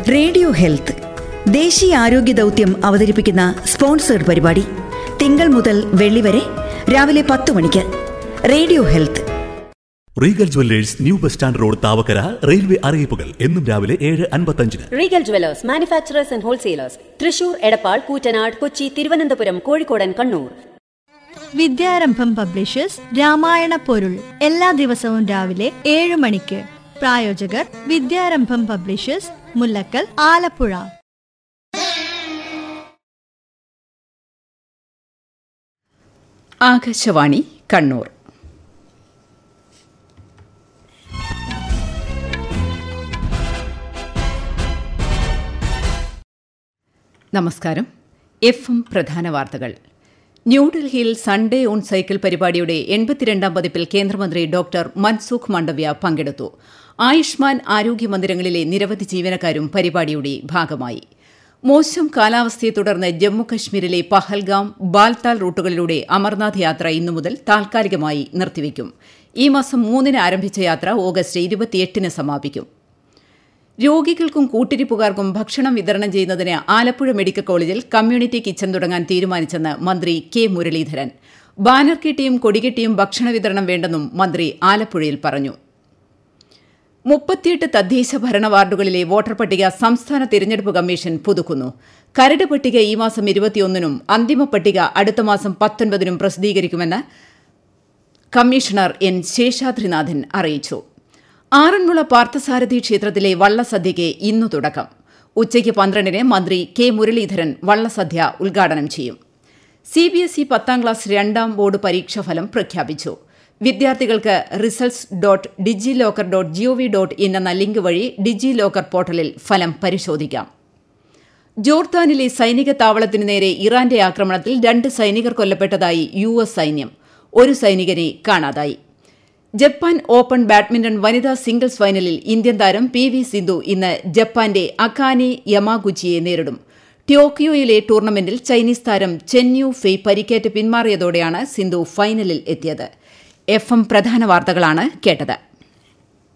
radio health ദേശീയ ആരോഗ്യ ദൗത്യം അവതരിപ്പിക്കുന്ന സ്പോൺസേഡ് പരിപാടി തിങ്കൾ മുതൽ വെള്ളി വരെ രാവിലെ പത്ത് മണിക്ക് radio health Regal jewellers new bus stand road Thavakkara railway അറിയിപ്പുകൾ എന്നും രാവിലെ ഏഴ് അൻപത്തഞ്ചിന് Regal jewellers manufacturers and wholesalers Thrissur Edappal Koottanad Kochi Thiruvananthapuram കോഴിക്കോടൻ കണ്ണൂർ വിദ്യാരംഭം പബ്ലിഷേഴ്സ് രാമായണ പൊരുൾ എല്ലാ ദിവസവും രാവിലെ ഏഴ് മണിക്ക് പ്രായോജകർ വിദ്യാരംഭം പബ്ലിഷേഴ്സ് മുല്ലക്കൽ ആലപ്പുഴ ആകാശവാണി കണ്ണൂർ നമസ്കാരം എഫ് എം പ്രധാന വാർത്തകൾ ന്യൂഡൽഹിയിൽ സൺഡേ ഓൺ സൈക്കിൾ പരിപാടിയുടെ എൺപത്തിരണ്ടാം പതിപ്പിൽ കേന്ദ്രമന്ത്രി ഡോക്ടർ മൻസുഖ് മാണ്ഡവ്യ പങ്കെടുത്തു ആയുഷ്മാൻ ആരോഗ്യ മന്ദിരങ്ങളിലെ നിരവധി ജീവനക്കാരും പരിപാടിയുടെ ഭാഗമായി മോശം കാലാവസ്ഥയെ തുടർന്ന് ജമ്മുകശ്മീരിലെ പഹൽഗാം ബാൽതാൽ റൂട്ടുകളിലൂടെ അമർനാഥ് യാത്ര ഇന്നു മുതൽ താൽക്കാലികമായി നിർത്തിവെക്കും ഈ മാസം മൂന്നിന് ആരംഭിച്ച യാത്ര ഓഗസ്റ്റ് ഇരുപത്തിയെട്ടിന് സമാപിക്കും രോഗികൾക്കും കൂട്ടിരിപ്പുകാർക്കും ഭക്ഷണം വിതരണം ചെയ്യുന്നതിന് ആലപ്പുഴ മെഡിക്കൽ കോളേജിൽ കമ്മ്യൂണിറ്റി കിച്ചൺ തുടങ്ങാൻ തീരുമാനിച്ചെന്ന് മന്ത്രി കെ മുരളീധരൻ ബാനർ കെട്ടിയും കൊടികെട്ടിയും ഭക്ഷണ വിതരണം വേണ്ടെന്നും മന്ത്രി ആലപ്പുഴയിൽ പറഞ്ഞു മുപ്പത്തിയെട്ട് തദ്ദേശ ഭരണ വാർഡുകളിലെ വോട്ടർ പട്ടിക സംസ്ഥാന തിരഞ്ഞെടുപ്പ് കമ്മീഷൻ പുതുക്കുന്നു കരട് പട്ടിക ഈ മാസം ഇരുപത്തിയൊന്നിനും അന്തിമ പട്ടിക അടുത്ത മാസം പത്തൊൻപതിനും പ്രസിദ്ധീകരിക്കുമെന്ന് കമ്മീഷണർ എൻ ശേഷാദ്രിനാഥൻ അറിയിച്ചു ആറന്മുള പാർത്ഥസാരഥി ക്ഷേത്രത്തിലെ വള്ളസദ്യയ്ക്ക് ഇന്നു തുടക്കം ഉച്ചയ്ക്ക് പന്ത്രണ്ടിന് മന്ത്രി കെ മുരളീധരൻ വള്ളസദ്യ ഉദ്ഘാടനം ചെയ്യും സിബിഎസ്ഇ പത്താം ക്ലാസ് രണ്ടാം ബോർഡ് പരീക്ഷാഫലം പ്രഖ്യാപിച്ചു വിദ്യാർത്ഥികൾക്ക് results dot DigiLocker dot G O V dot in എന്ന ലിങ്ക് വഴി ഡിജി ലോക്കർ പോർട്ടലിൽ ഫലം പരിശോധിക്കാം ജോർദാനിലെ സൈനിക താവളത്തിനു നേരെ ഇറാന്റെ ആക്രമണത്തിൽ രണ്ട് സൈനികർ കൊല്ലപ്പെട്ടതായി യു എസ് സൈന്യം ഒരു സൈനികനെ കാണാതായി ജപ്പാൻ ഓപ്പൺ ബാഡ്മിന്റൺ വനിതാ സിംഗിൾസ് ഫൈനലിൽ ഇന്ത്യൻ താരം പി വി സിന്ധു ഇന്ന് ജപ്പാന്റെ അക്കാനെ യമാഗുച്ചിയെ നേരിടും ടോക്കിയോയിലെ ടൂർണമെന്റിൽ ചൈനീസ് താരം ചെന്യു ഫെയ് പരിക്കേറ്റ് പിന്മാറിയതോടെയാണ് സിന്ധു ഫൈനലിൽ എത്തിയത് എഫ് എം പ്രധാന വാർത്തകളാണ് കേട്ടത്